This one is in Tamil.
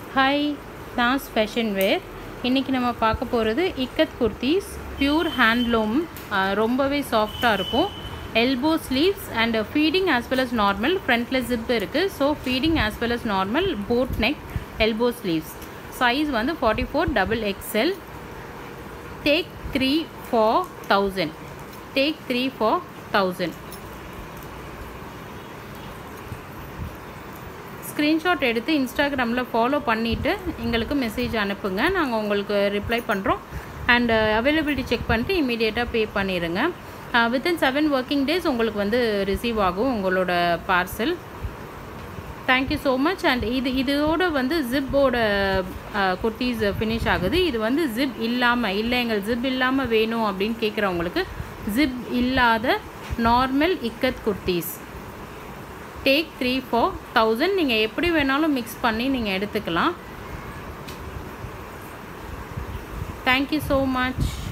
ஹாய் தாஸ் ஃபேஷன் வேர் இன்றைக்கி நம்ம பார்க்க போகிறது இக்கத் குர்த்திஸ் பியூர் ஹேண்ட்லூம் ரொம்பவே சாஃப்டாக இருக்கும் elbow sleeves and feeding as well as normal ஃப்ரண்ட்டில் ஜிப் இருக்குது so feeding as well as normal boat neck elbow sleeves size வந்து forty four double XL take three for thousand take three for thousand screenshot எடுத்து இன்ஸ்டாகிராமில் ஃபாலோ பண்ணிவிட்டு எங்களுக்கு மெசேஜ் அனுப்புங்க நாங்கள் உங்களுக்கு ரிப்ளை பண்ணுறோம் அண்ட் அவைலபிலிட்டி செக் பண்ணிட்டு இமீடியட்டாக பே பண்ணிடுங்க வித்தின் செவன் ஒர்க்கிங் டேஸ் உங்களுக்கு வந்து ரிசீவ் ஆகும் உங்களோட parcel thank you so much and இது இதோட வந்து ஜிப்போட குர்த்திஸ் ஃபினிஷ் ஆகுது இது வந்து ஜிப் இல்லாமல் இல்லை எங்கள் ஜிப் இல்லாமல் வேணும் அப்படின்னு கேட்குறவங்களுக்கு ஜிப் இல்லாத normal ikat kurtis take three four thousand நீங்கள் எப்படி வேணாலும் மிக்ஸ் பண்ணி நீங்கள் எடுத்துக்கலாம் தேங்க்யூ ஸோ மச்